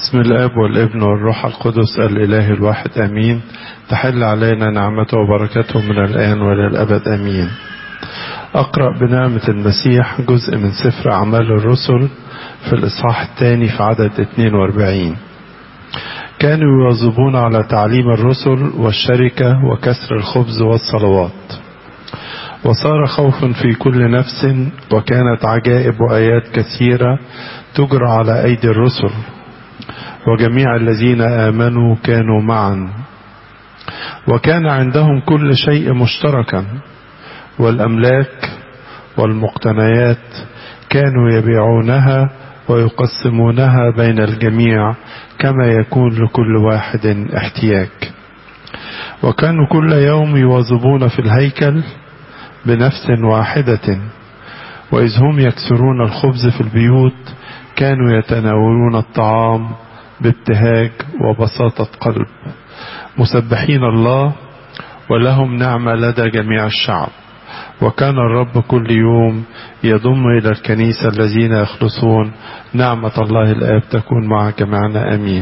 بسم الاب والابن والروح القدس الاله الواحد امين تحل علينا نعمته وبركته من الان والى الابد امين اقرا بنعمه المسيح جزء من سفر اعمال الرسل في الاصحاح الثاني في عدد 42 كانوا يواظبون على تعليم الرسل والشركه وكسر الخبز والصلوات وصار خوف في كل نفس وكانت عجائب وايات كثيره تجرى على ايدي الرسل وجميع الذين امنوا كانوا معا وكان عندهم كل شيء مشتركا والاملاك والمقتنيات كانوا يبيعونها ويقسمونها بين الجميع كما يكون لكل واحد احتياج وكانوا كل يوم يواظبون في الهيكل بنفس واحده واذ هم يكسرون الخبز في البيوت كانوا يتناولون الطعام بابتهاج وبساطة قلب مسبحين الله ولهم نعمة لدى جميع الشعب وكان الرب كل يوم يضم إلى الكنيسة الذين يخلصون نعمة الله الآب تكون مع جميعنا أمين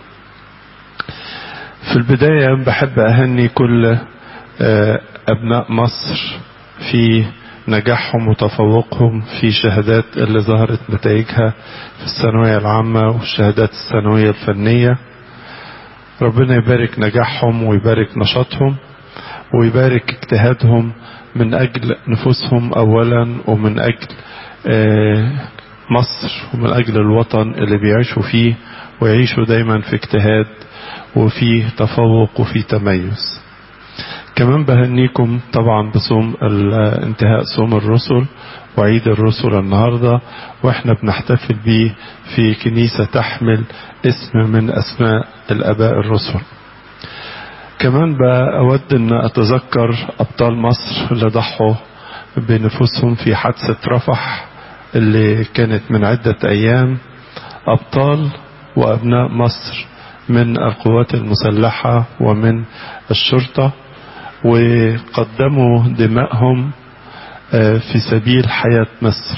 في البداية بحب أهني كل أبناء مصر في نجاحهم وتفوقهم في شهادات اللي ظهرت نتائجها في الثانوية العامة والشهادات الثانوية الفنية ربنا يبارك نجاحهم ويبارك نشاطهم ويبارك اجتهادهم من أجل نفوسهم أولا ومن أجل مصر ومن أجل الوطن اللي بيعيشوا فيه ويعيشوا دايما في اجتهاد وفي تفوق وفي تميز كمان بهنيكم طبعا بصوم انتهاء صوم الرسل وعيد الرسل النهارده واحنا بنحتفل بيه في كنيسه تحمل اسم من اسماء الاباء الرسل. كمان بأود ان اتذكر ابطال مصر اللي ضحوا بنفوسهم في حادثه رفح اللي كانت من عده ايام ابطال وابناء مصر من القوات المسلحه ومن الشرطه وقدموا دمائهم في سبيل حياة مصر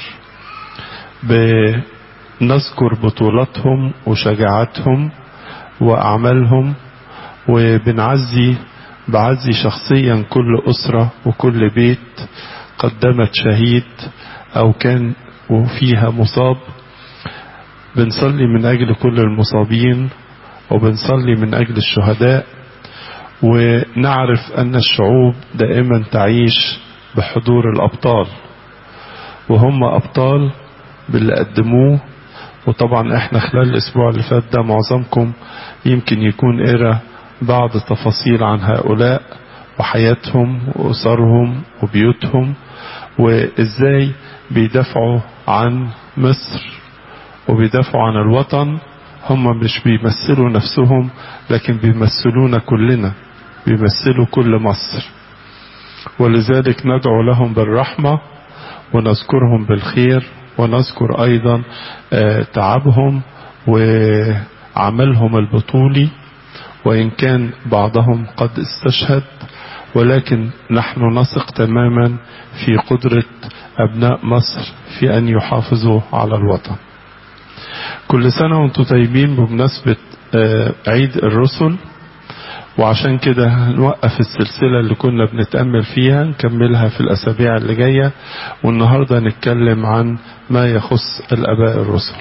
بنذكر بطولاتهم وشجاعتهم وأعمالهم وبنعزي بعزي شخصيا كل أسرة وكل بيت قدمت شهيد أو كان وفيها مصاب بنصلي من أجل كل المصابين وبنصلي من أجل الشهداء ونعرف أن الشعوب دائما تعيش بحضور الأبطال وهم أبطال باللي قدموه وطبعا احنا خلال الأسبوع اللي فات ده معظمكم يمكن يكون قرا بعض التفاصيل عن هؤلاء وحياتهم وأسرهم وبيوتهم وإزاي بيدافعوا عن مصر وبيدافعوا عن الوطن هم مش بيمثلوا نفسهم لكن بيمثلونا كلنا بيمثلوا كل مصر ولذلك ندعو لهم بالرحمة ونذكرهم بالخير ونذكر أيضا تعبهم وعملهم البطولي وإن كان بعضهم قد استشهد ولكن نحن نثق تماما في قدرة أبناء مصر في أن يحافظوا على الوطن كل سنة وانتم طيبين بمناسبة عيد الرسل وعشان كده هنوقف السلسلة اللي كنا بنتأمل فيها نكملها في الأسابيع اللي جاية والنهاردة نتكلم عن ما يخص الأباء الرسل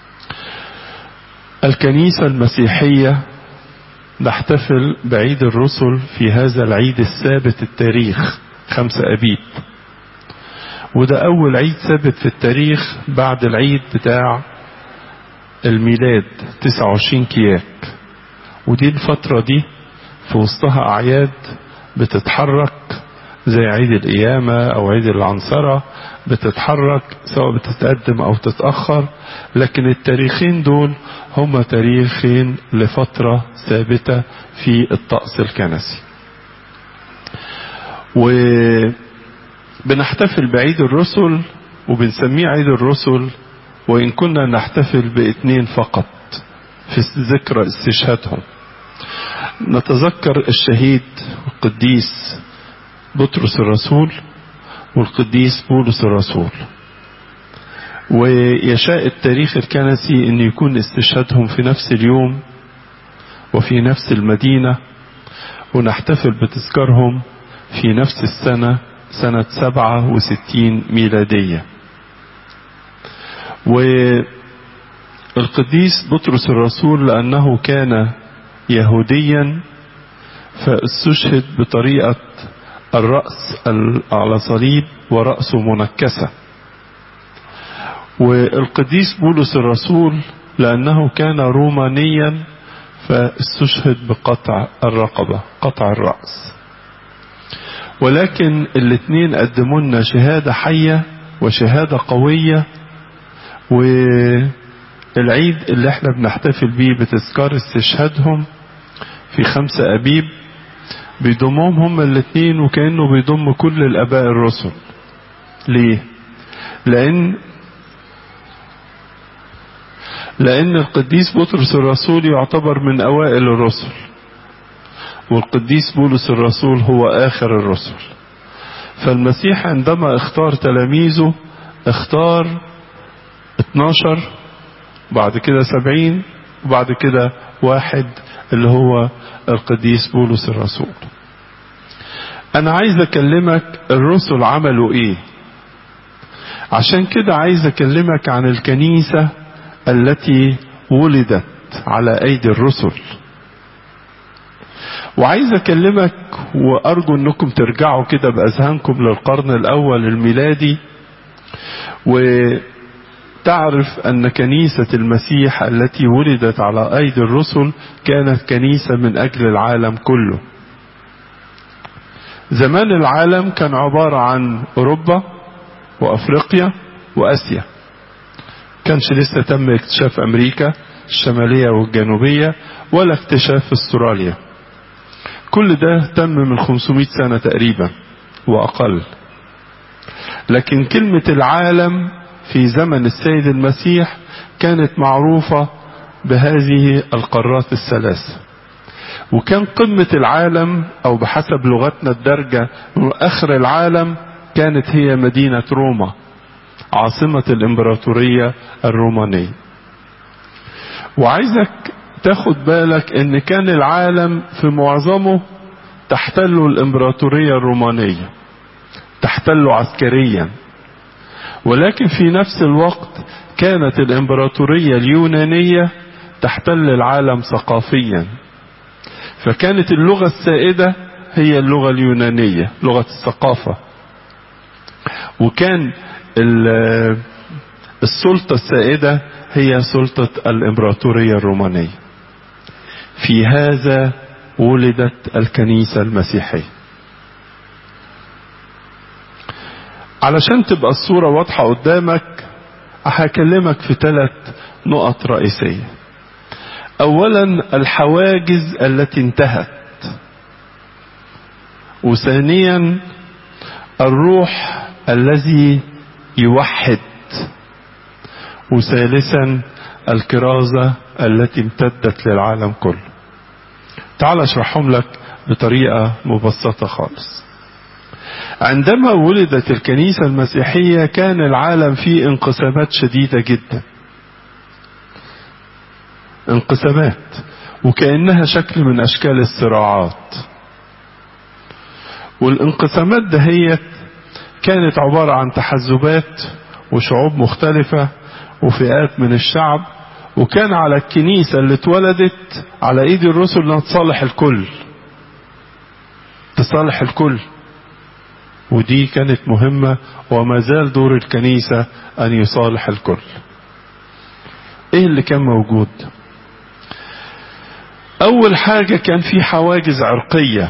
الكنيسة المسيحية نحتفل بعيد الرسل في هذا العيد الثابت التاريخ خمسة أبيب وده أول عيد ثابت في التاريخ بعد العيد بتاع الميلاد 29 كياك ودي الفترة دي في وسطها أعياد بتتحرك زي عيد القيامة أو عيد العنصرة بتتحرك سواء بتتقدم أو تتأخر لكن التاريخين دول هما تاريخين لفترة ثابتة في الطقس الكنسي وبنحتفل بعيد الرسل وبنسميه عيد الرسل وإن كنا نحتفل باثنين فقط في ذكرى استشهادهم نتذكر الشهيد القديس بطرس الرسول والقديس بولس الرسول ويشاء التاريخ الكنسي أن يكون استشهادهم في نفس اليوم وفي نفس المدينة ونحتفل بتذكارهم في نفس السنة سنة سبعة وستين ميلادية والقديس بطرس الرسول لأنه كان يهوديا فاستشهد بطريقة الرأس على صليب ورأسه منكسة والقديس بولس الرسول لأنه كان رومانيا فاستشهد بقطع الرقبة قطع الرأس ولكن الاثنين قدموا لنا شهادة حية وشهادة قوية والعيد اللي احنا بنحتفل بيه بتذكار استشهادهم في خمسة أبيب بيضمهم هم الاثنين وكأنه بيضم كل الآباء الرسل ليه؟ لأن لأن القديس بطرس الرسول يعتبر من أوائل الرسل والقديس بولس الرسول هو آخر الرسل فالمسيح عندما اختار تلاميذه اختار 12 بعد كده 70 وبعد كده واحد اللي هو القديس بولس الرسول انا عايز اكلمك الرسل عملوا ايه عشان كده عايز اكلمك عن الكنيسة التي ولدت على ايدي الرسل وعايز اكلمك وارجو انكم ترجعوا كده باذهانكم للقرن الاول الميلادي وتعرف ان كنيسة المسيح التي ولدت على ايدي الرسل كانت كنيسة من اجل العالم كله زمان العالم كان عبارة عن اوروبا وافريقيا واسيا كانش لسه تم اكتشاف امريكا الشمالية والجنوبية ولا اكتشاف استراليا كل ده تم من 500 سنة تقريبا وأقل لكن كلمة العالم في زمن السيد المسيح كانت معروفة بهذه القارات الثلاث وكان قمة العالم أو بحسب لغتنا الدرجة آخر العالم كانت هي مدينة روما عاصمة الإمبراطورية الرومانية وعايزك تاخد بالك ان كان العالم في معظمه تحتله الامبراطورية الرومانية تحتله عسكريا ولكن في نفس الوقت كانت الامبراطورية اليونانية تحتل العالم ثقافيا فكانت اللغة السائدة هي اللغة اليونانية لغة الثقافة وكان السلطة السائدة هي سلطة الامبراطورية الرومانية في هذا ولدت الكنيسة المسيحية علشان تبقى الصورة واضحة قدامك هكلمك في ثلاث نقط رئيسية اولا الحواجز التي انتهت وثانيا الروح الذي يوحد وثالثا الكرازة التي امتدت للعالم كله تعال اشرحهم لك بطريقة مبسطة خالص عندما ولدت الكنيسة المسيحية كان العالم فيه انقسامات شديدة جدا انقسامات وكأنها شكل من أشكال الصراعات والانقسامات دهيت كانت عبارة عن تحزبات وشعوب مختلفة وفئات من الشعب وكان على الكنيسة اللي اتولدت على ايد الرسل انها تصالح الكل تصالح الكل ودي كانت مهمة وما زال دور الكنيسة ان يصالح الكل ايه اللي كان موجود اول حاجة كان في حواجز عرقية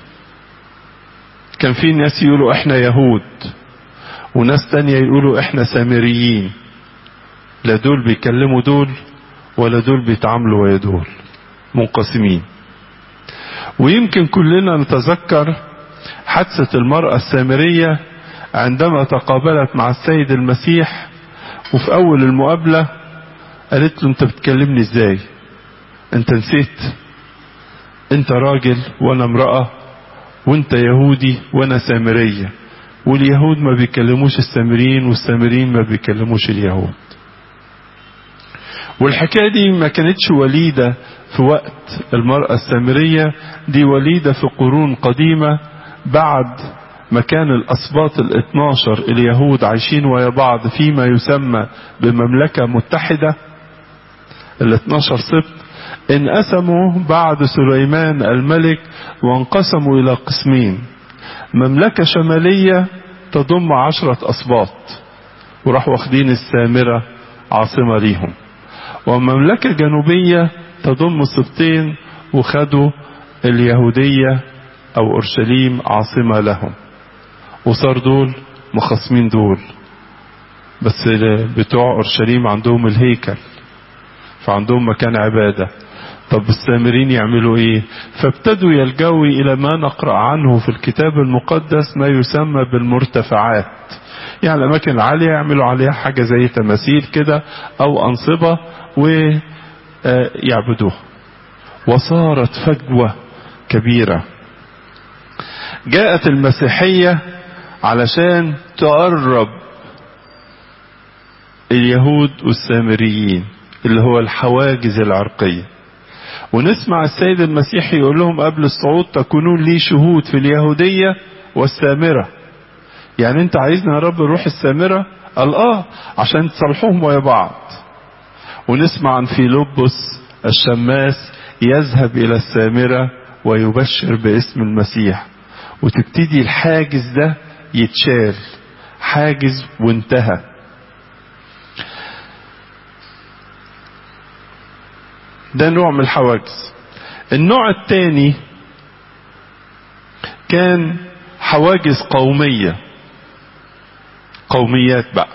كان في ناس يقولوا احنا يهود وناس تانية يقولوا احنا سامريين لا دول بيكلموا دول ولا دول بيتعاملوا ويا دول منقسمين ويمكن كلنا نتذكر حادثة المرأة السامرية عندما تقابلت مع السيد المسيح وفي أول المقابلة قالت له أنت بتكلمني إزاي أنت نسيت أنت راجل وأنا امرأة وأنت يهودي وأنا سامرية واليهود ما بيكلموش السامريين والسامريين ما بيكلموش اليهود والحكاية دي ما كانتش وليدة في وقت المرأة السامرية دي وليدة في قرون قديمة بعد ما كان الأسباط الاثناشر اليهود عايشين ويا بعض فيما يسمى بمملكة متحدة الاثناشر سبط انقسموا بعد سليمان الملك وانقسموا إلى قسمين مملكة شمالية تضم عشرة أسباط وراحوا واخدين السامرة عاصمة ليهم ومملكة جنوبية تضم سبطين وخدوا اليهودية أو أورشليم عاصمة لهم وصار دول مخصمين دول بس بتوع أورشليم عندهم الهيكل فعندهم مكان عبادة طب السامرين يعملوا ايه فابتدوا يلجوا الى ما نقرأ عنه في الكتاب المقدس ما يسمى بالمرتفعات يعني الاماكن العالية يعملوا عليها حاجة زي تماثيل كده او انصبة ويعبدوها وصارت فجوة كبيرة جاءت المسيحية علشان تقرب اليهود والسامريين اللي هو الحواجز العرقية ونسمع السيد المسيح يقول لهم قبل الصعود تكونون لي شهود في اليهودية والسامرة يعني انت عايزنا يا رب نروح السامرة قال اه عشان تصلحوهم ويا بعض ونسمع عن فيلبس الشماس يذهب الى السامرة ويبشر باسم المسيح وتبتدي الحاجز ده يتشال حاجز وانتهى ده نوع من الحواجز النوع الثاني كان حواجز قومية قوميات بقى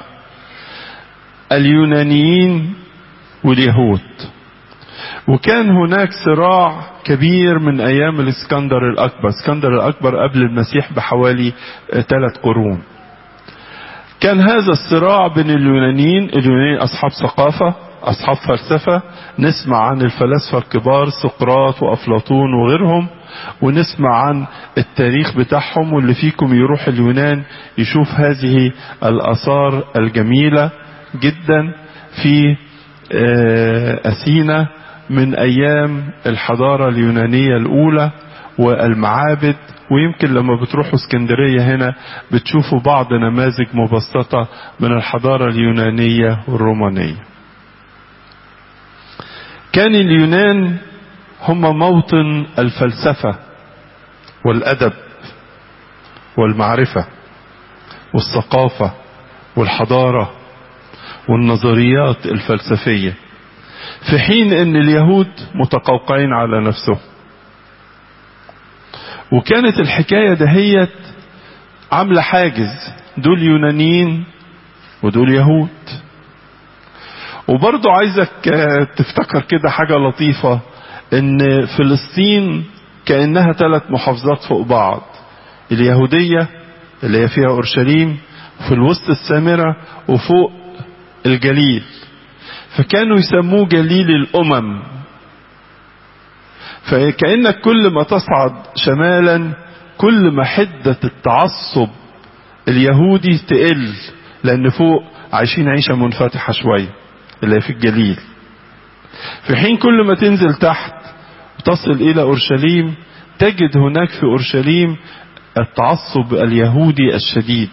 اليونانيين واليهود وكان هناك صراع كبير من ايام الاسكندر الاكبر اسكندر الاكبر قبل المسيح بحوالي ثلاث قرون كان هذا الصراع بين اليونانيين اليونانيين اصحاب ثقافه أصحاب فلسفة نسمع عن الفلاسفة الكبار سقراط وأفلاطون وغيرهم ونسمع عن التاريخ بتاعهم واللي فيكم يروح اليونان يشوف هذه الآثار الجميلة جدا في أثينا من أيام الحضارة اليونانية الأولى والمعابد ويمكن لما بتروحوا اسكندرية هنا بتشوفوا بعض نماذج مبسطة من الحضارة اليونانية والرومانية كان اليونان هم موطن الفلسفة والأدب والمعرفة والثقافة والحضارة والنظريات الفلسفية في حين ان اليهود متقوقعين على نفسهم وكانت الحكاية دهيت عاملة حاجز دول يونانيين ودول يهود وبرضو عايزك تفتكر كده حاجة لطيفة ان فلسطين كأنها ثلاث محافظات فوق بعض اليهودية اللي هي فيها اورشليم في الوسط السامرة وفوق الجليل فكانوا يسموه جليل الامم فكأنك كل ما تصعد شمالا كل ما حدة التعصب اليهودي تقل لان فوق عايشين عيشة منفتحة شوية اللي في الجليل في حين كل ما تنزل تحت وتصل الى اورشليم تجد هناك في اورشليم التعصب اليهودي الشديد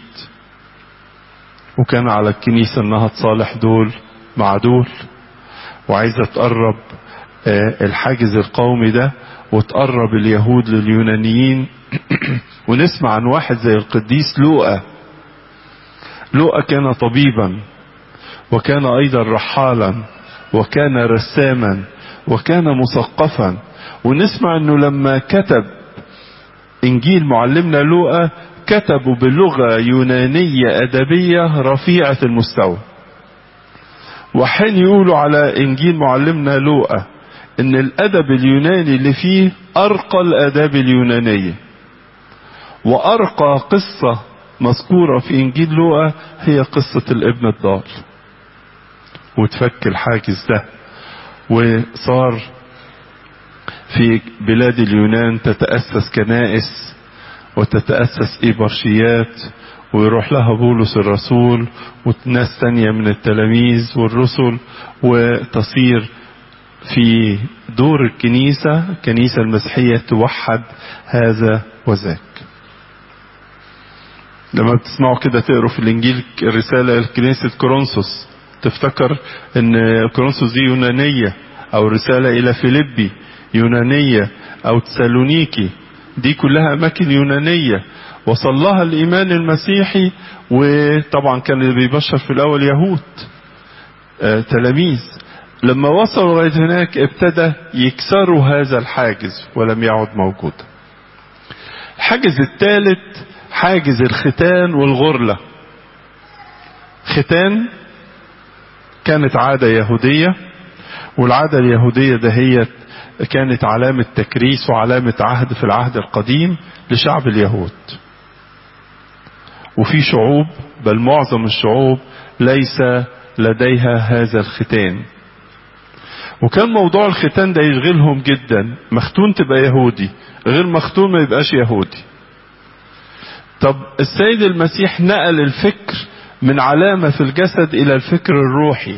وكان على الكنيسة انها تصالح دول مع دول وعايزة تقرب الحاجز القومي ده وتقرب اليهود لليونانيين ونسمع عن واحد زي القديس لوقا لوقا كان طبيبا وكان ايضا رحالا وكان رساما وكان مثقفا ونسمع انه لما كتب انجيل معلمنا لوقا كتبوا بلغة يونانية ادبية رفيعة المستوى وحين يقولوا على انجيل معلمنا لوقا ان الادب اليوناني اللي فيه ارقى الاداب اليونانية وارقى قصة مذكورة في انجيل لوقا هي قصة الابن الضال وتفك الحاجز ده وصار في بلاد اليونان تتأسس كنائس وتتأسس إبرشيات ويروح لها بولس الرسول وناس تانية من التلاميذ والرسل وتصير في دور الكنيسة الكنيسة المسيحية توحد هذا وذاك لما بتسمعوا كده تقروا في الانجيل الرسالة لكنيسة كورنثوس تفتكر ان كورنثوس دي يونانية او رسالة الى فيليبي يونانية او تسالونيكي دي كلها اماكن يونانية وصل لها الايمان المسيحي وطبعا كان اللي بيبشر في الاول يهود آه تلاميذ لما وصلوا لغاية هناك ابتدى يكسروا هذا الحاجز ولم يعد موجودا الحاجز الثالث حاجز الختان والغرلة ختان كانت عادة يهودية والعادة اليهودية دهيت كانت علامة تكريس وعلامة عهد في العهد القديم لشعب اليهود وفي شعوب بل معظم الشعوب ليس لديها هذا الختان وكان موضوع الختان ده يشغلهم جدا مختون تبقى يهودي غير مختون ما يبقاش يهودي طب السيد المسيح نقل الفكر من علامة في الجسد إلى الفكر الروحي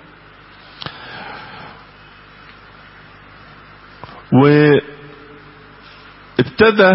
وابتدى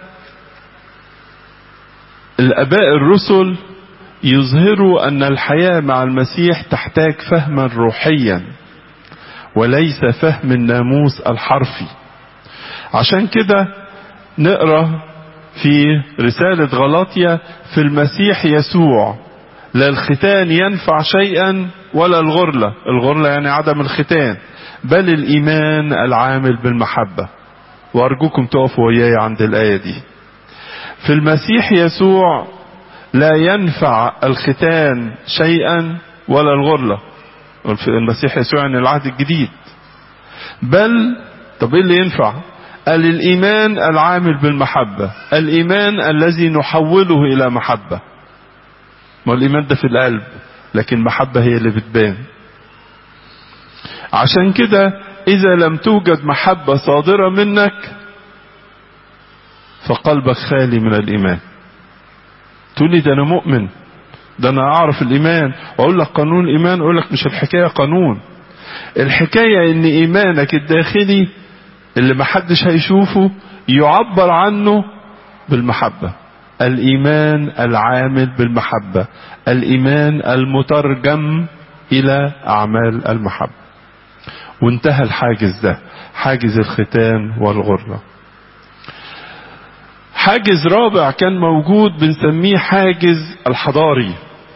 الآباء الرسل يظهروا أن الحياة مع المسيح تحتاج فهما روحيا وليس فهم الناموس الحرفي عشان كده نقرأ في رسالة غلاطيا في المسيح يسوع لا الختان ينفع شيئا ولا الغرلة الغرلة يعني عدم الختان بل الإيمان العامل بالمحبة وأرجوكم تقفوا وياي عند الآية دي في المسيح يسوع لا ينفع الختان شيئا ولا الغرلة المسيح يسوع يعني العهد الجديد بل طب ايه اللي ينفع قال الإيمان العامل بالمحبة الإيمان الذي نحوله إلى محبة ما الإيمان ده في القلب لكن المحبة هي اللي بتبان عشان كده إذا لم توجد محبة صادرة منك فقلبك خالي من الإيمان تقول لي ده أنا مؤمن ده أنا أعرف الإيمان وأقول لك قانون الإيمان أقول لك مش الحكاية قانون الحكاية إن إيمانك الداخلي اللي محدش هيشوفه يعبر عنه بالمحبة الإيمان العامل بالمحبة الإيمان المترجم إلى أعمال المحبة وانتهى الحاجز ده حاجز الختان والغرة حاجز رابع كان موجود بنسميه حاجز الحضاري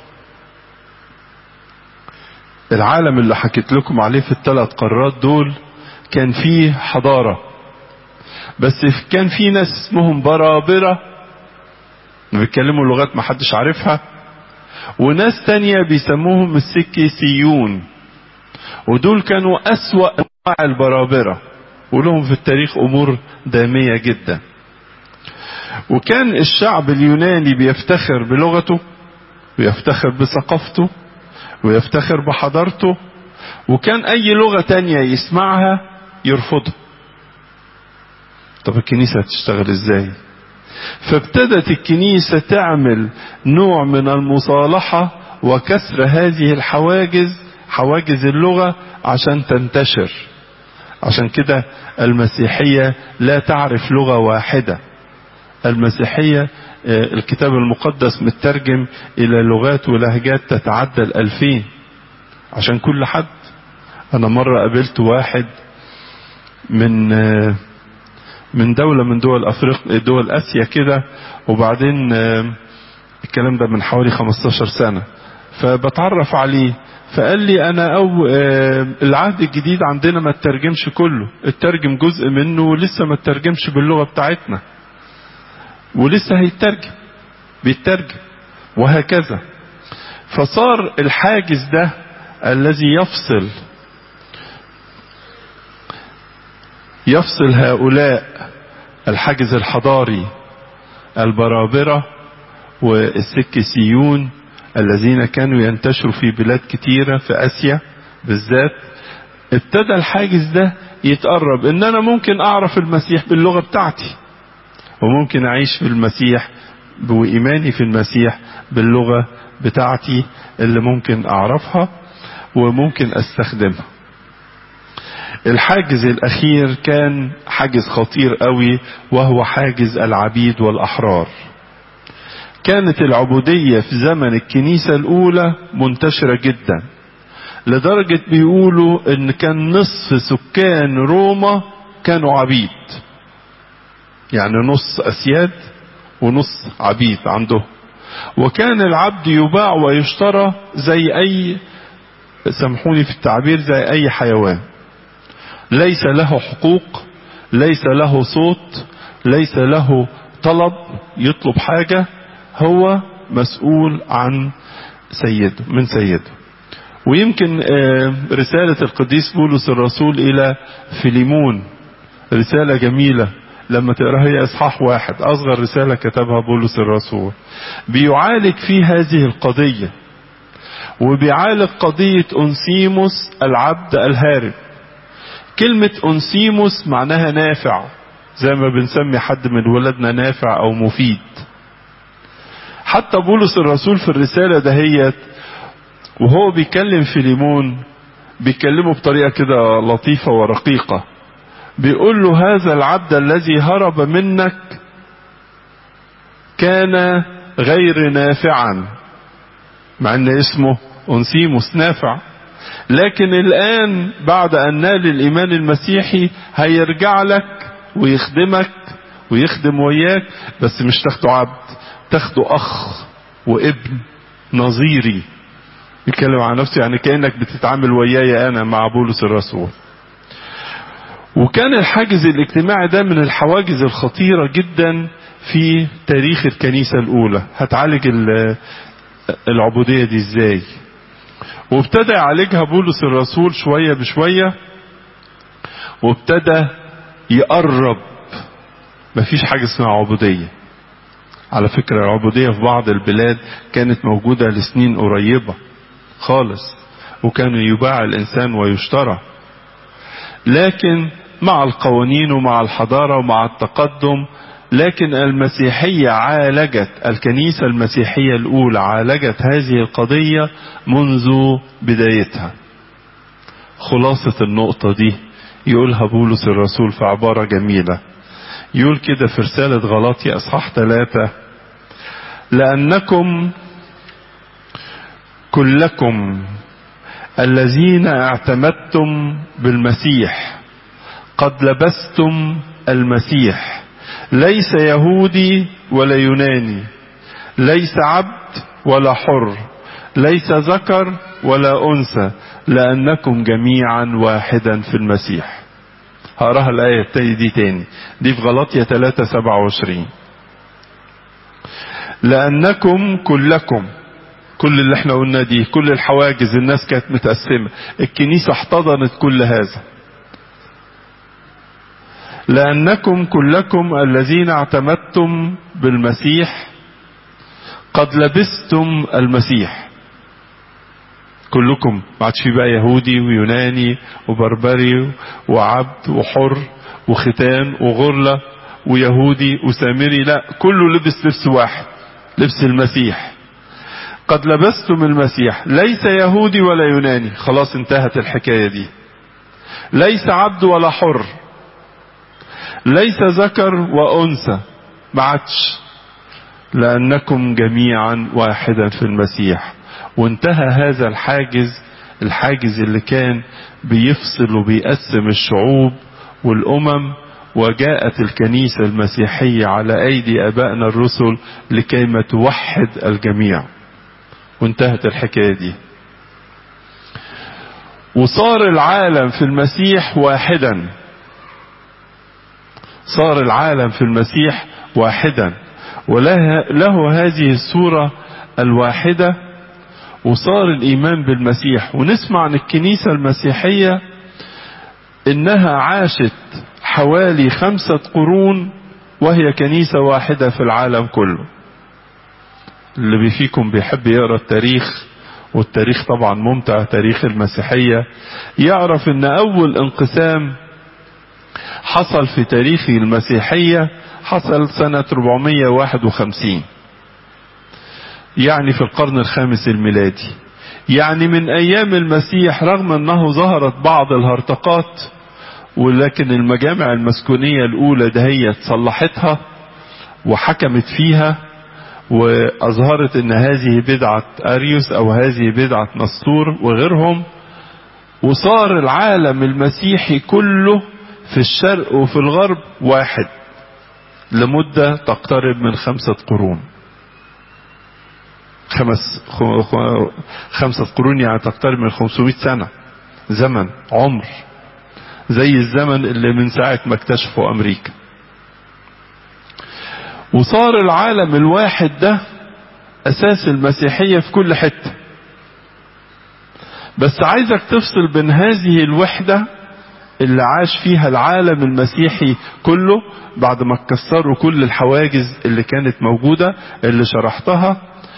العالم اللي حكيت لكم عليه في الثلاث قارات دول كان فيه حضارة بس كان في ناس اسمهم برابرة بيتكلموا لغات ما حدش عارفها وناس تانية بيسموهم السكيسيون ودول كانوا أسوأ أنواع البرابرة ولهم في التاريخ أمور دامية جدا وكان الشعب اليوناني بيفتخر بلغته ويفتخر بثقافته ويفتخر بحضارته وكان أي لغة تانية يسمعها يرفضها طب الكنيسة هتشتغل ازاي فابتدت الكنيسة تعمل نوع من المصالحة وكسر هذه الحواجز حواجز اللغة عشان تنتشر عشان كده المسيحية لا تعرف لغة واحدة المسيحية الكتاب المقدس مترجم إلى لغات ولهجات تتعدى الألفين عشان كل حد أنا مرة قابلت واحد من من دولة من دول أفريقيا دول آسيا كده وبعدين الكلام ده من حوالي 15 سنة فبتعرف عليه فقال لي أنا أو العهد الجديد عندنا ما ترجمش كله الترجم جزء منه ولسه ما ترجمش باللغة بتاعتنا ولسه هيترجم بيترجم وهكذا فصار الحاجز ده الذي يفصل يفصل هؤلاء الحاجز الحضاري البرابرة والسكسيون الذين كانوا ينتشروا في بلاد كتيرة في آسيا بالذات ابتدى الحاجز ده يتقرب ان انا ممكن اعرف المسيح باللغة بتاعتي وممكن اعيش في المسيح وإيماني في المسيح باللغة بتاعتي اللي ممكن أعرفها وممكن أستخدمها الحاجز الأخير كان حاجز خطير قوي وهو حاجز العبيد والأحرار كانت العبودية في زمن الكنيسة الأولى منتشرة جدا لدرجة بيقولوا ان كان نصف سكان روما كانوا عبيد يعني نص اسياد ونص عبيد عنده وكان العبد يباع ويشترى زي اي سامحوني في التعبير زي اي حيوان ليس له حقوق ليس له صوت ليس له طلب يطلب حاجة هو مسؤول عن سيده من سيده ويمكن رسالة القديس بولس الرسول إلى فيليمون رسالة جميلة لما تقراها هي إصحاح واحد أصغر رسالة كتبها بولس الرسول بيعالج في هذه القضية وبيعالج قضية أنسيموس العبد الهارب كلمة أنسيموس معناها نافع زي ما بنسمي حد من ولادنا نافع أو مفيد حتى بولس الرسول في الرسالة دهيت وهو بيكلم فيليمون بيكلمه بطريقة كده لطيفة ورقيقة بيقول له هذا العبد الذي هرب منك كان غير نافعا مع ان اسمه انسيموس نافع لكن الان بعد ان نال الايمان المسيحي هيرجع لك ويخدمك ويخدم وياك بس مش تاخده عبد تاخده اخ وابن نظيري بيتكلم عن نفسه يعني كانك بتتعامل وياي انا مع بولس الرسول وكان الحاجز الاجتماعي ده من الحواجز الخطيرة جدا في تاريخ الكنيسة الأولى هتعالج العبودية دي ازاي وابتدى يعالجها بولس الرسول شوية بشوية وابتدى يقرب مفيش حاجة اسمها عبودية على فكرة العبودية في بعض البلاد كانت موجودة لسنين قريبة خالص وكان يباع الإنسان ويشترى لكن مع القوانين ومع الحضارة ومع التقدم لكن المسيحية عالجت الكنيسة المسيحية الأولى عالجت هذه القضية منذ بدايتها خلاصة النقطة دي يقولها بولس الرسول في عبارة جميلة يقول كده في رسالة غلاطي أصحاح ثلاثة لأنكم كلكم الذين اعتمدتم بالمسيح قد لبستم المسيح ليس يهودي ولا يوناني ليس عبد ولا حر ليس ذكر ولا انثى لانكم جميعا واحدا في المسيح هقراها الايه التانية دي تاني دي في غلطية 3 27 لانكم كلكم كل اللي احنا قلنا دي كل الحواجز الناس كانت متقسمة الكنيسة احتضنت كل هذا لأنكم كلكم الذين اعتمدتم بالمسيح قد لبستم المسيح كلكم ما عادش في بقى يهودي ويوناني وبربري وعبد وحر وختان وغرلة ويهودي وسامري لا كله لبس لبس واحد لبس المسيح قد لبستم المسيح ليس يهودي ولا يوناني خلاص انتهت الحكاية دي ليس عبد ولا حر ليس ذكر وأنثى ما عادش لأنكم جميعا واحدا في المسيح وانتهى هذا الحاجز الحاجز اللي كان بيفصل وبيقسم الشعوب والأمم وجاءت الكنيسة المسيحية على أيدي أبائنا الرسل لكيما توحد الجميع وانتهت الحكاية دي وصار العالم في المسيح واحدا صار العالم في المسيح واحدا وله هذه الصورة الواحدة وصار الإيمان بالمسيح ونسمع عن الكنيسة المسيحية إنها عاشت حوالي خمسة قرون وهي كنيسة واحدة في العالم كله اللي فيكم بيحب يقرأ التاريخ والتاريخ طبعا ممتع تاريخ المسيحية يعرف ان اول انقسام حصل في تاريخ المسيحية حصل سنة 451 يعني في القرن الخامس الميلادي يعني من ايام المسيح رغم انه ظهرت بعض الهرطقات ولكن المجامع المسكونية الاولى دهيت صلحتها وحكمت فيها واظهرت ان هذه بدعة اريوس او هذه بدعة نسطور وغيرهم وصار العالم المسيحي كله في الشرق وفي الغرب واحد لمدة تقترب من خمسة قرون خمس خمسة قرون يعني تقترب من 500 سنة زمن عمر زي الزمن اللي من ساعة ما اكتشفوا أمريكا وصار العالم الواحد ده أساس المسيحية في كل حتة بس عايزك تفصل بين هذه الوحدة اللي عاش فيها العالم المسيحي كله بعد ما كسروا كل الحواجز اللي كانت موجودة اللي شرحتها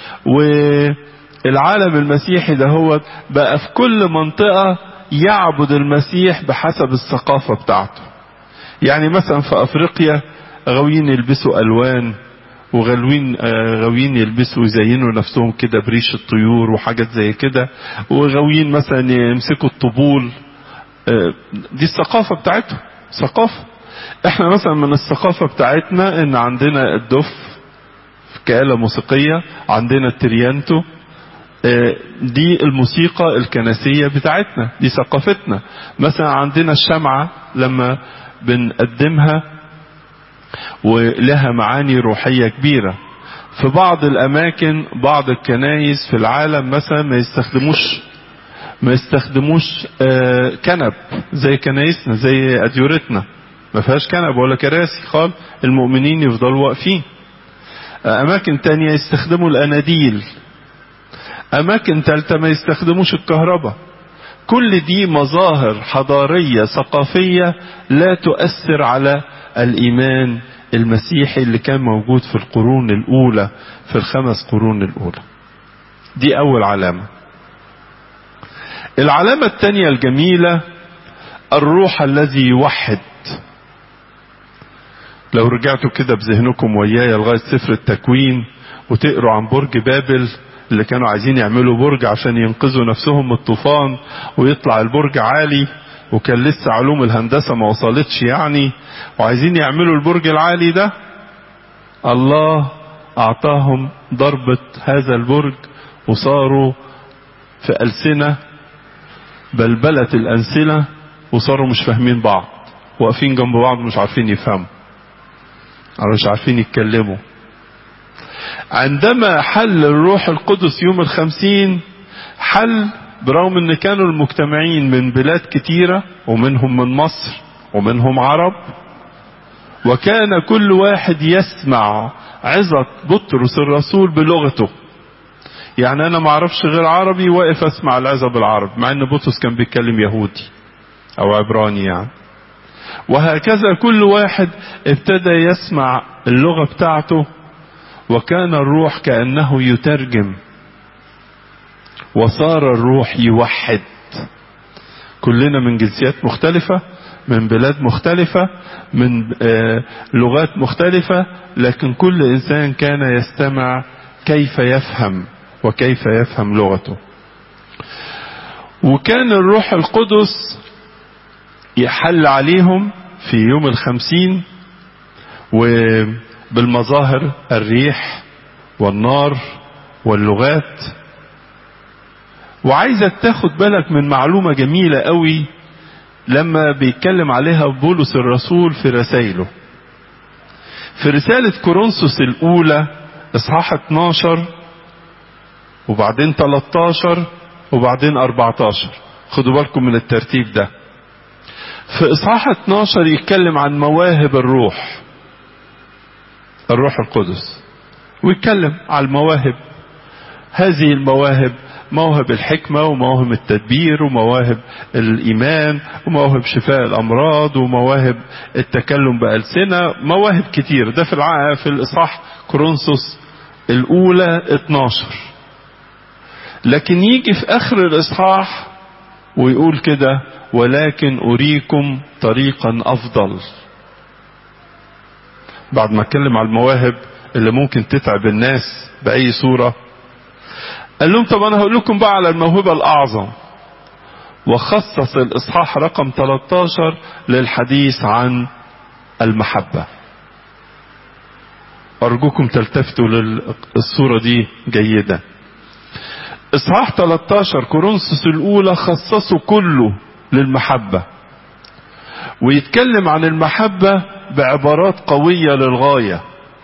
والعالم المسيحي ده هو بقى في كل منطقة يعبد المسيح بحسب الثقافة بتاعته يعني مثلا في افريقيا غاويين يلبسوا الوان وغاويين غاويين يلبسوا يزينوا نفسهم كده بريش الطيور وحاجات زي كده وغاويين مثلا يمسكوا الطبول دي الثقافة بتاعتهم ثقافة احنا مثلا من الثقافة بتاعتنا ان عندنا الدف كآلة موسيقية عندنا التريانتو دي الموسيقى الكنسية بتاعتنا دي ثقافتنا مثلا عندنا الشمعة لما بنقدمها ولها معاني روحية كبيرة في بعض الأماكن بعض الكنايس في العالم مثلا ما يستخدموش ما يستخدموش كنب زي كنايسنا زي أديورتنا ما فيهاش كنب ولا كراسي خالص المؤمنين يفضلوا واقفين أماكن تانية يستخدموا الأناديل أماكن تالتة ما يستخدموش الكهرباء كل دي مظاهر حضارية ثقافية لا تؤثر على الإيمان المسيحي اللي كان موجود في القرون الأولى في الخمس قرون الأولى دي أول علامة العلامة الثانية الجميلة الروح الذي يوحد لو رجعتوا كده بذهنكم ويايا لغاية سفر التكوين وتقروا عن برج بابل اللي كانوا عايزين يعملوا برج عشان ينقذوا نفسهم من الطوفان ويطلع البرج عالي وكان لسه علوم الهندسة ما وصلتش يعني وعايزين يعملوا البرج العالي ده الله أعطاهم ضربة هذا البرج وصاروا في ألسنة بلبلة الأنسنة وصاروا مش فاهمين بعض واقفين جنب بعض مش عارفين يفهموا أو مش عارفين يتكلموا عندما حل الروح القدس يوم الخمسين حل برغم ان كانوا المجتمعين من بلاد كتيرة ومنهم من مصر ومنهم عرب وكان كل واحد يسمع عظة بطرس الرسول بلغته يعني انا ما اعرفش غير عربي واقف اسمع العظة بالعربي مع ان بطرس كان بيتكلم يهودي او عبراني يعني وهكذا كل واحد ابتدى يسمع اللغة بتاعته وكان الروح كأنه يترجم وصار الروح يوحد كلنا من جنسيات مختلفة من بلاد مختلفة من لغات مختلفة لكن كل إنسان كان يستمع كيف يفهم وكيف يفهم لغته وكان الروح القدس يحل عليهم في يوم الخمسين وبالمظاهر الريح والنار واللغات وعايزك تاخد بالك من معلومة جميلة قوي لما بيتكلم عليها بولس الرسول في رسائله في رسالة كورنثوس الأولى إصحاح 12 وبعدين 13 وبعدين 14 خدوا بالكم من الترتيب ده في إصحاح 12 يتكلم عن مواهب الروح الروح القدس ويتكلم على المواهب هذه المواهب مواهب الحكمة ومواهب التدبير ومواهب الإيمان ومواهب شفاء الأمراض ومواهب التكلم بألسنة مواهب كتير ده في الع... في الإصحاح كورنثوس الأولى 12 لكن يجي في آخر الإصحاح ويقول كده ولكن أريكم طريقا أفضل بعد ما اتكلم على المواهب اللي ممكن تتعب الناس بأي صورة قال لهم طب انا هقول لكم بقى على الموهبة الاعظم وخصص الاصحاح رقم 13 للحديث عن المحبة ارجوكم تلتفتوا للصورة دي جيدا اصحاح 13 كورنثوس الاولى خصصه كله للمحبة ويتكلم عن المحبة بعبارات قوية للغاية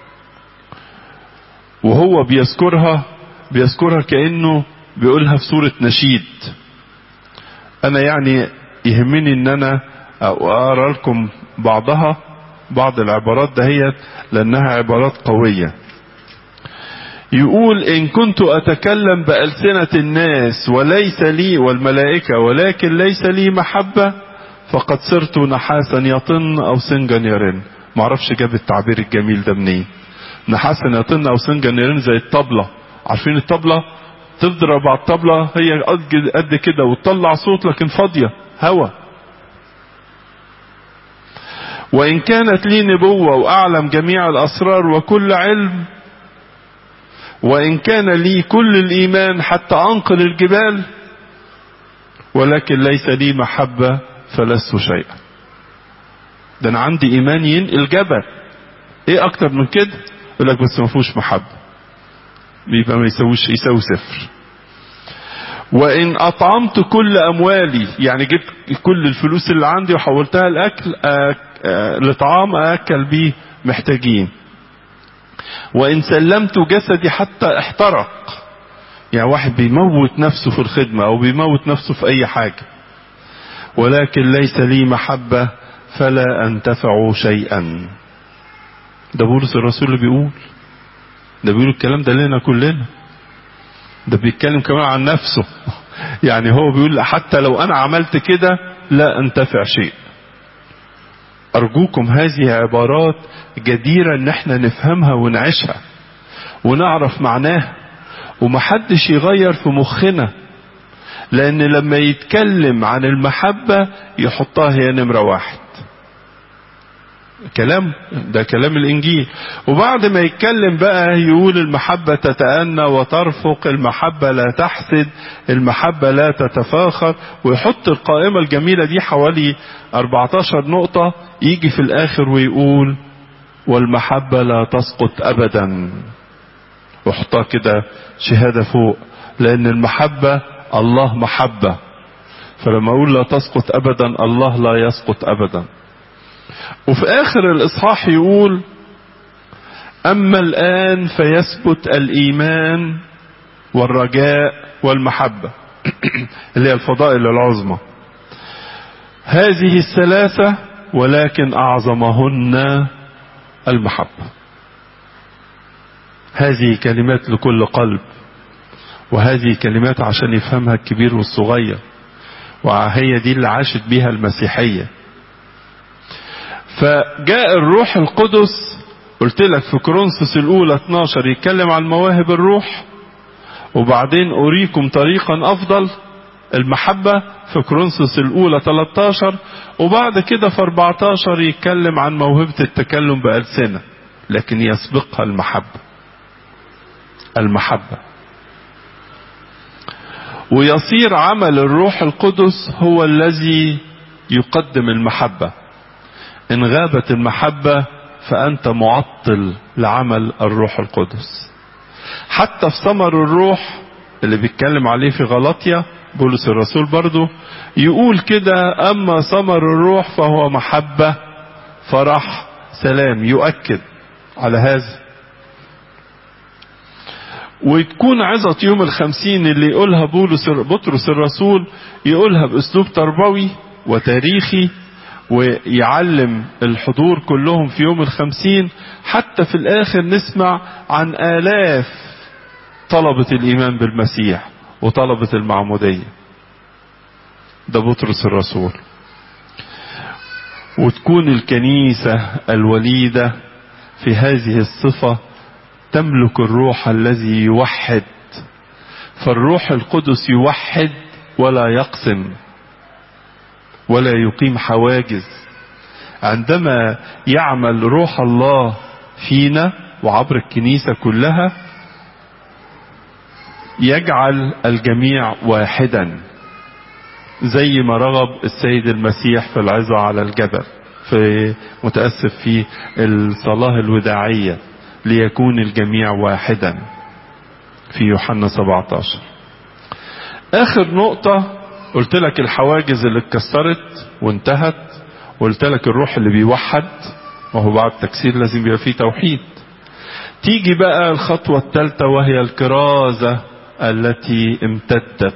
وهو بيذكرها بيذكرها كأنه بيقولها في صورة نشيد انا يعني يهمني ان انا اقرا لكم بعضها بعض العبارات دهيت لانها عبارات قوية يقول ان كنت اتكلم بألسنة الناس وليس لي والملائكة ولكن ليس لي محبة فقد صرت نحاسا يطن او سنجا يرن معرفش جاب التعبير الجميل ده منين نحاسا يطن او سنجا يرن زي الطبلة عارفين الطبلة تضرب على الطبلة هي قد كده وتطلع صوت لكن فاضية هوا وإن كانت لي نبوة وأعلم جميع الأسرار وكل علم وإن كان لي كل الإيمان حتى أنقل الجبال ولكن ليس لي محبة فلست شيئا ده أنا عندي إيمان ينقل جبل إيه أكتر من كده يقول لك بس ما فيهوش محبة بيبقى ما يسويش يساوي صفر وان اطعمت كل اموالي يعني جبت كل الفلوس اللي عندي وحولتها الاكل لطعام اكل بيه محتاجين وان سلمت جسدي حتى احترق يعني واحد بيموت نفسه في الخدمة او بيموت نفسه في اي حاجة ولكن ليس لي محبة فلا انتفع شيئا ده بولس الرسول اللي بيقول ده بيقول الكلام ده لنا كلنا ده بيتكلم كمان عن نفسه يعني هو بيقول حتى لو انا عملت كده لا انتفع شيء ارجوكم هذه عبارات جديرة ان احنا نفهمها ونعيشها ونعرف معناها ومحدش يغير في مخنا لان لما يتكلم عن المحبة يحطها هي نمرة واحد كلام ده كلام الانجيل وبعد ما يتكلم بقى يقول المحبة تتأنى وترفق المحبة لا تحسد المحبة لا تتفاخر ويحط القائمة الجميلة دي حوالي 14 نقطة يجي في الاخر ويقول والمحبة لا تسقط ابدا وحطها كده شهادة فوق لان المحبة الله محبة فلما اقول لا تسقط ابدا الله لا يسقط ابدا وفي اخر الاصحاح يقول اما الان فيثبت الايمان والرجاء والمحبة اللي هي الفضائل العظمى هذه الثلاثة ولكن اعظمهن المحبة هذه كلمات لكل قلب وهذه كلمات عشان يفهمها الكبير والصغير وهي دي اللي عاشت بيها المسيحيه فجاء الروح القدس قلت لك في كورنثوس الاولى 12 يتكلم عن مواهب الروح وبعدين اريكم طريقا افضل المحبة في كورنثوس الاولى 13 وبعد كده في 14 يتكلم عن موهبة التكلم بألسنة لكن يسبقها المحبة المحبة ويصير عمل الروح القدس هو الذي يقدم المحبة إن غابت المحبة فأنت معطل لعمل الروح القدس حتى في ثمر الروح اللي بيتكلم عليه في غلطية بولس الرسول برضو يقول كده أما ثمر الروح فهو محبة فرح سلام يؤكد على هذا وتكون عظة يوم الخمسين اللي يقولها بولس بطرس الرسول يقولها بأسلوب تربوي وتاريخي ويعلم الحضور كلهم في يوم الخمسين حتى في الآخر نسمع عن آلاف طلبة الإيمان بالمسيح وطلبة المعمودية ده بطرس الرسول وتكون الكنيسة الوليدة في هذه الصفة تملك الروح الذي يوحد فالروح القدس يوحد ولا يقسم ولا يقيم حواجز عندما يعمل روح الله فينا وعبر الكنيسة كلها يجعل الجميع واحدا زي ما رغب السيد المسيح في العظة على الجبل في متأسف في الصلاة الوداعية ليكون الجميع واحدا في يوحنا 17 آخر نقطة قلت لك الحواجز اللي اتكسرت وانتهت قلت لك الروح اللي بيوحد وهو بعد تكسير لازم يبقى فيه توحيد تيجي بقى الخطوة الثالثة وهي الكرازة التي امتدت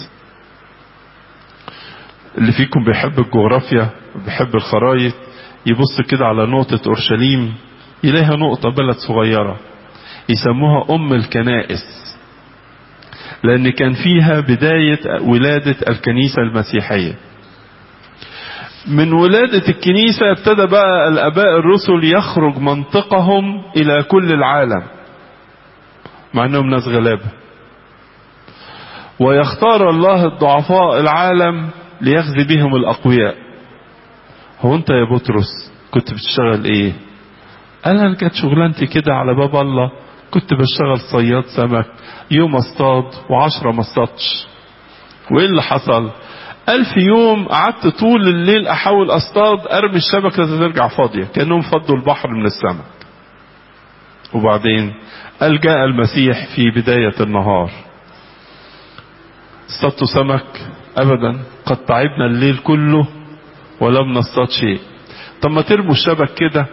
اللي فيكم بيحب الجغرافيا بيحب الخرايط يبص كده على نقطة أورشليم يلاقيها نقطة بلد صغيرة يسموها أم الكنائس لأن كان فيها بداية ولادة الكنيسة المسيحية من ولادة الكنيسة ابتدى بقى الآباء الرسل يخرج منطقهم إلى كل العالم مع أنهم ناس غلابة ويختار الله الضعفاء العالم ليخزي بهم الأقوياء هو أنت يا بطرس كنت بتشتغل إيه قال أنا كانت شغلانتي كده على باب الله كنت بشتغل صياد سمك يوم اصطاد وعشرة ما اصطادش وايه اللي حصل قال في يوم قعدت طول الليل احاول اصطاد ارمي الشبكة ترجع فاضية كانهم فضوا البحر من السمك وبعدين قال جاء المسيح في بداية النهار اصطادتوا سمك ابدا قد تعبنا الليل كله ولم نصطاد شيء طب ما ترموا الشبك كده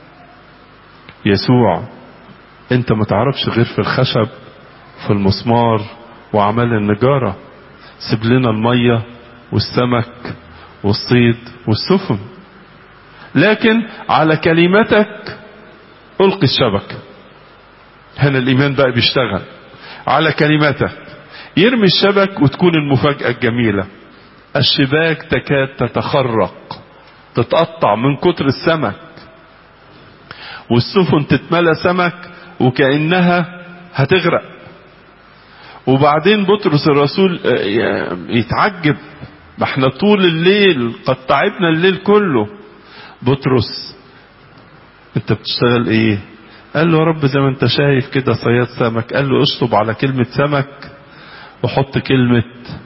يسوع انت ما تعرفش غير في الخشب في المسمار وعمال النجارة سيب لنا المية والسمك والصيد والسفن لكن على كلمتك ألقي الشبكة هنا الإيمان بقى بيشتغل على كلمتك يرمي الشبك وتكون المفاجأة الجميلة الشباك تكاد تتخرق تتقطع من كتر السمك والسفن تتملى سمك وكأنها هتغرق وبعدين بطرس الرسول يتعجب ما احنا طول الليل قد تعبنا الليل كله بطرس انت بتشتغل ايه قال له يا رب زي ما انت شايف كده صياد سمك قال له اشطب على كلمة سمك وحط كلمة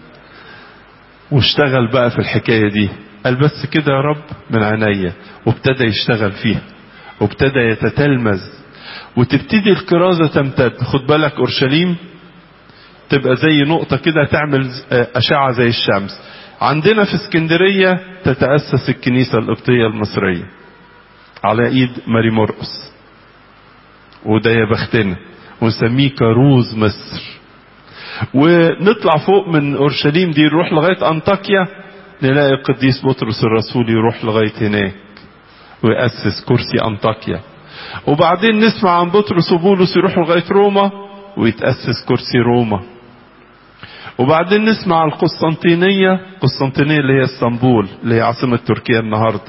واشتغل بقى في الحكاية دي قال بس كده يا رب من عينيا وابتدى يشتغل فيها وابتدى يتتلمذ وتبتدي الكرازة تمتد خد بالك أورشليم تبقى زي نقطة كده تعمل أشعة زي الشمس عندنا في اسكندرية تتأسس الكنيسة القبطية المصرية على ايد ماري مرقس وده يا بختنا ونسميه كروز مصر ونطلع فوق من اورشليم دي نروح لغايه انطاكيا نلاقي القديس بطرس الرسول يروح لغايه هناك ويأسس كرسي انطاكيا وبعدين نسمع عن بطرس وبولس يروحوا لغايه روما ويتأسس كرسي روما وبعدين نسمع عن القسطنطينية قسطنطينية اللي هي اسطنبول اللي هي عاصمة تركيا النهاردة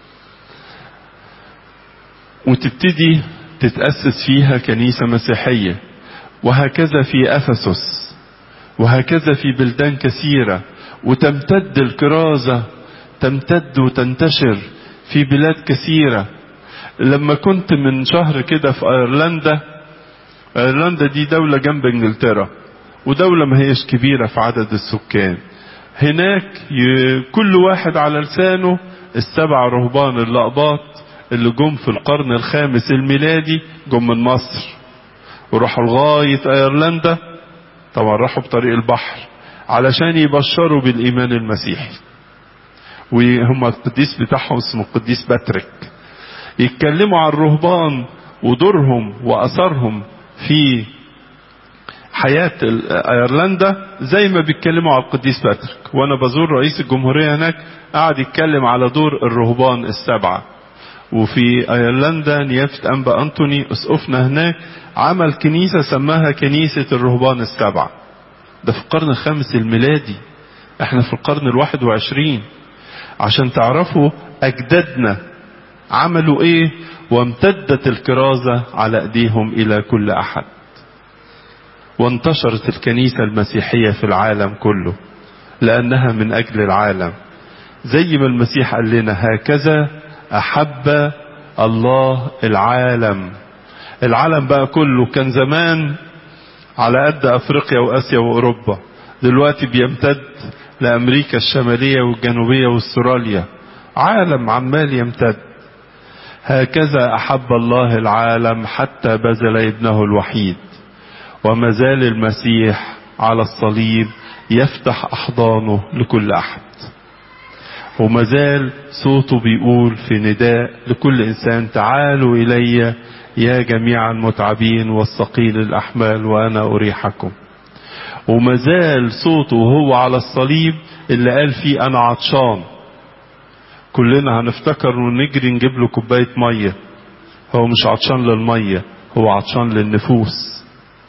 وتبتدي تتأسس فيها كنيسة مسيحية وهكذا في أفسس وهكذا في بلدان كثيرة وتمتد الكرازة تمتد وتنتشر في بلاد كثيرة لما كنت من شهر كده في ايرلندا ايرلندا دي دولة جنب انجلترا ودولة ما هيش كبيرة في عدد السكان هناك كل واحد على لسانه السبع رهبان اللقباط اللي جم في القرن الخامس الميلادي جم من مصر وراحوا لغاية ايرلندا طبعا راحوا بطريق البحر علشان يبشروا بالايمان المسيحي وهم القديس بتاعهم اسمه القديس باتريك يتكلموا عن الرهبان ودورهم واثرهم في حياة ايرلندا زي ما بيتكلموا على القديس باتريك وانا بزور رئيس الجمهورية هناك قعد يتكلم على دور الرهبان السبعة وفي ايرلندا نيافة انبا انتوني اسقفنا هناك عمل كنيسة سماها كنيسة الرهبان السبعة ده في القرن الخامس الميلادي احنا في القرن الواحد وعشرين عشان تعرفوا اجدادنا عملوا ايه وامتدت الكرازة على ايديهم الى كل احد وانتشرت الكنيسة المسيحية في العالم كله لانها من اجل العالم زي ما المسيح قال لنا هكذا احب الله العالم العالم بقى كله كان زمان على قد افريقيا واسيا واوروبا دلوقتي بيمتد لامريكا الشماليه والجنوبيه واستراليا عالم عمال يمتد هكذا احب الله العالم حتى بذل ابنه الوحيد وما زال المسيح على الصليب يفتح احضانه لكل احد وما زال صوته بيقول في نداء لكل انسان تعالوا الي يا جميع المتعبين والثقيل الاحمال وانا اريحكم وما زال صوته وهو على الصليب اللي قال فيه انا عطشان كلنا هنفتكر ونجري نجيب له كوبايه ميه هو مش عطشان للميه هو عطشان للنفوس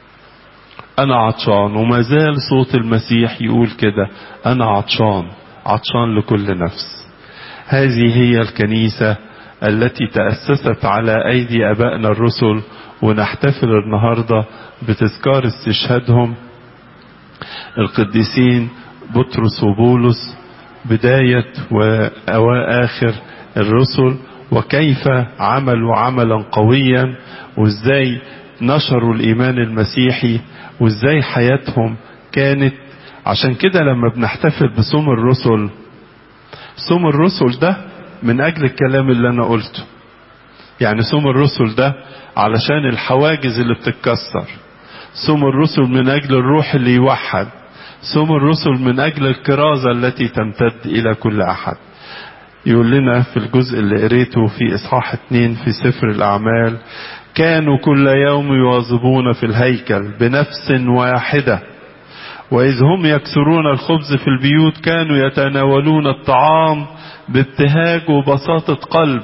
انا عطشان وما زال صوت المسيح يقول كده انا عطشان عطشان لكل نفس هذه هي الكنيسة التي تأسست على أيدي أبائنا الرسل ونحتفل النهاردة بتذكار استشهادهم القديسين بطرس وبولس بداية وآخر الرسل وكيف عملوا عملا قويا وازاي نشروا الإيمان المسيحي وازاي حياتهم كانت عشان كده لما بنحتفل بصوم الرسل صوم الرسل ده من اجل الكلام اللي انا قلته يعني صوم الرسل ده علشان الحواجز اللي بتتكسر صوم الرسل من اجل الروح اللي يوحد صوم الرسل من اجل الكرازة التي تمتد الى كل احد يقول لنا في الجزء اللي قريته في اصحاح اتنين في سفر الاعمال كانوا كل يوم يواظبون في الهيكل بنفس واحده وإذ هم يكسرون الخبز في البيوت كانوا يتناولون الطعام بابتهاج وبساطة قلب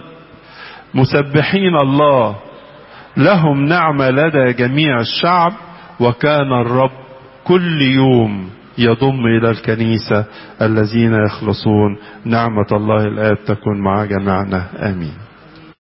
مسبحين الله لهم نعمة لدى جميع الشعب وكان الرب كل يوم يضم إلى الكنيسة الذين يخلصون نعمة الله الآب تكون مع جميعنا آمين